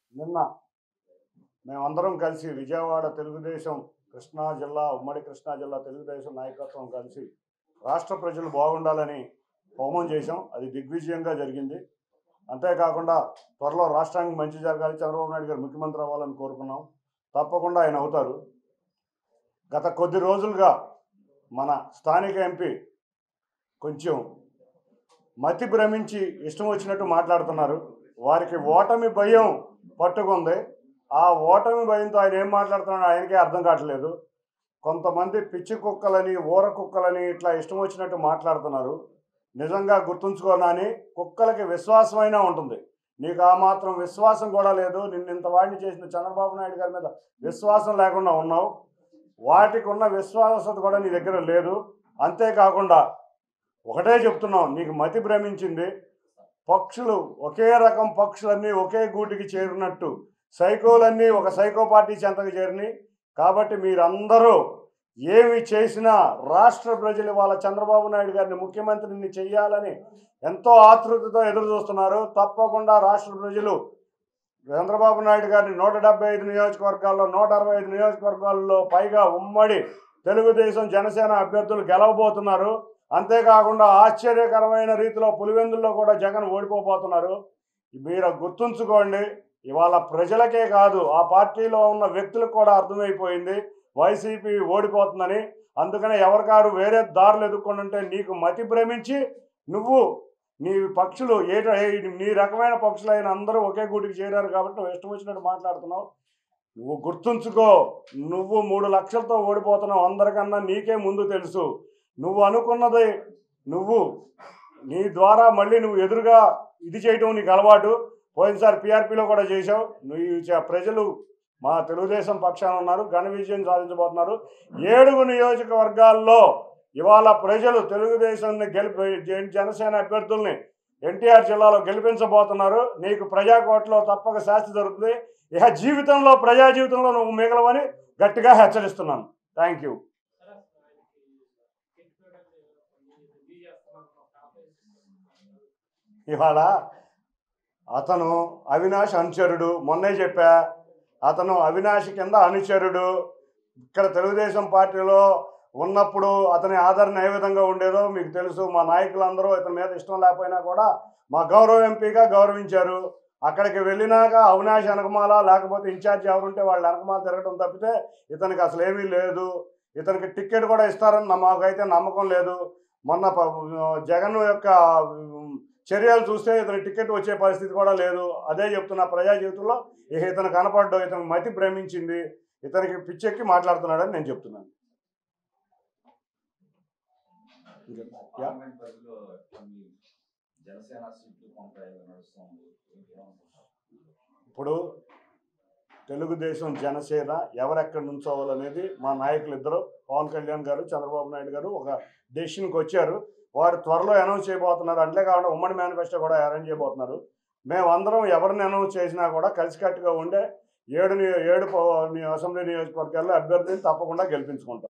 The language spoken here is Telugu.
నిన్న మేమందరం కలిసి విజయవాడ తెలుగుదేశం కృష్ణా జిల్లా ఉమ్మడి కృష్ణా జిల్లా తెలుగుదేశం నాయకత్వం కలిసి రాష్ట్ర ప్రజలు బాగుండాలని హోమం చేశాం అది దిగ్విజయంగా జరిగింది అంతేకాకుండా త్వరలో రాష్ట్రానికి మంచి జరగాలి చంద్రబాబు నాయుడు గారు ముఖ్యమంత్రి అవ్వాలని కోరుకున్నాం తప్పకుండా ఆయన అవుతారు గత కొద్ది రోజులుగా మన స్థానిక ఎంపీ కొంచెం మతి భ్రమించి ఇష్టం వచ్చినట్టు మాట్లాడుతున్నారు వారికి ఓటమి భయం పట్టుకుంది ఆ ఓటమి భయంతో ఆయన ఏం మాట్లాడుతున్నాడో ఆయనకే అర్థం కావట్లేదు కొంతమంది పిచ్చి కుక్కలని ఊర కుక్కలని ఇట్లా ఇష్టం వచ్చినట్టు మాట్లాడుతున్నారు నిజంగా గుర్తుంచుకోనని కుక్కలకి విశ్వాసమైనా ఉంటుంది నీకు ఆ మాత్రం విశ్వాసం కూడా లేదు నిన్ను ఇంత వాడిని చేసిన చంద్రబాబు నాయుడు గారి మీద విశ్వాసం లేకుండా ఉన్నావు వాటికి ఉన్న విశ్వాసత కూడా నీ దగ్గర లేదు అంతేకాకుండా ఒకటే చెప్తున్నాం నీకు మతి భ్రమించింది పక్షులు ఒకే రకం పక్షులన్నీ ఒకే గూటికి చేరినట్టు సైకోలన్నీ ఒక సైకో పార్టీ చెంతకు చేరినాయి కాబట్టి మీరందరూ ఏమి చేసినా రాష్ట్ర ప్రజలు వాళ్ళ చంద్రబాబు నాయుడు గారిని ముఖ్యమంత్రిని చెయ్యాలని ఎంతో ఆతృతతో ఎదురు చూస్తున్నారు తప్పకుండా రాష్ట్ర ప్రజలు చంద్రబాబు నాయుడు గారిని నూట డెబ్బై ఐదు నియోజకవర్గాల్లో నూట అరవై ఐదు నియోజకవర్గాల్లో పైగా ఉమ్మడి తెలుగుదేశం జనసేన అభ్యర్థులు గెలవబోతున్నారు అంతేకాకుండా ఆశ్చర్యకరమైన రీతిలో పులివెందుల్లో కూడా జగన్ ఓడిపోబోతున్నారు మీరు గుర్తుంచుకోండి ఇవాళ ప్రజలకే కాదు ఆ పార్టీలో ఉన్న వ్యక్తులకు కూడా అర్థమైపోయింది వైసీపీ ఓడిపోతుందని అందుకనే ఎవరికారు వేరే దారులు ఎదుర్కొని ఉంటే నీకు మతి భ్రమించి నువ్వు నీ పక్షులు ఏ నీ రకమైన పక్షులైన అందరూ ఒకే గూటికి చేరారు కాబట్టి నువ్వు ఇష్టం వచ్చినట్టు మాట్లాడుతున్నావు నువ్వు గుర్తుంచుకో నువ్వు మూడు లక్షలతో ఓడిపోతున్నావు అందరికన్నా నీకే ముందు తెలుసు నువ్వు అనుకున్నది నువ్వు నీ ద్వారా మళ్ళీ నువ్వు ఎదురుగా ఇది చేయటం నీకు అలవాటు పోయినసారి పీఆర్పీలో కూడా చేసావు నువ్వు ఈ చ- ప్రజలు మా తెలుగుదేశం పక్షాన ఉన్నారు ఘన విజయం సాధించబోతున్నారు ఏడుగు నియోజకవర్గాల్లో ఇవాళ ప్రజలు తెలుగుదేశాన్ని గెలిపి జన- జనసేన అభ్యర్థుల్ని ఎన్టీఆర్ జిల్లాలో గెలిపించబోతున్నారు నీకు ప్రజాకోట్లో తప్పక శాస్తి జరుగుతుంది ఇక జీవితంలో ప్రజా జీవితంలో నువ్వు మిగలవని గట్టిగా హెచ్చరిస్తున్నాను థ్యాంక్ యూ ఇవాళ అతను అవినాష్ అనుచరుడు మొన్నే చెప్పా అతను అవినాష్ కింద అనుచరుడు ఇక్కడ తెలుగుదేశం పార్టీలో ఉన్నప్పుడు అతని ఆదరణ ఏ విధంగా ఉండేదో మీకు తెలుసు మా నాయకులందరూ ఇతని మీద ఇష్టం లేకపోయినా కూడా మా గౌరవ ఎంపీగా గౌరవించారు అక్కడికి వెళ్ళినాక అవినాష్ వెనకమాల లేకపోతే ఇన్ఛార్జ్ ఎవరుంటే వాళ్ళ వెనకమాల తిరగడం తప్పితే ఇతనికి అసలు ఏమీ లేదు ఇతనికి టికెట్ కూడా ఇస్తారని నా- మాకైతే నమ్మకం లేదు మొన్న ప- జగన్ యొక్క ఉమ్, చర్యలు చూస్తే ఇతని టికెట్ వచ్చే పరిస్థితి కూడా లేదు అదే చెప్తున్నా ప్రజా జీవితంలో ఇక ఇతను కనపడ్డం ఇతను మతి ప్రేమించింది ఇతనికి పిచ్చెక్కి మాట్లాడుతున్నాడని నేను చెప్తున్నాను యా. పార్లమెంట్ పరిధిలో కొన్ని జనసేన సీట్లు కొంత నడుస్తుంది ఇప్పుడు తెలుగుదేశం జనసేన ఎవరెక్కడ నుంచోవాలనేది మా నాయకులు ఇద్దరు పవన్ కళ్యాణ్ గారు చంద్రబాబు నాయుడు గారు ఒక డెసిషన్కి వచ్చారు వారు త్వరలో అనౌన్స్ చేయబోతున్నారు అంతే కాకుండా ఉమ్మడి మేనిఫెస్టో కూడా అరేంజ్ చేయబోతున్నారు మేమందరం ఎవరిని అనౌన్స్ చేసినా కూడా కలిసికట్టుగా ఉండే ఏడు ని- ఏడు ప- ని- అసెంబ్లీ నియోజకవర్గాల్లో అభ్యర్థిని తప్పకుండా గెలిపించుకుంటాం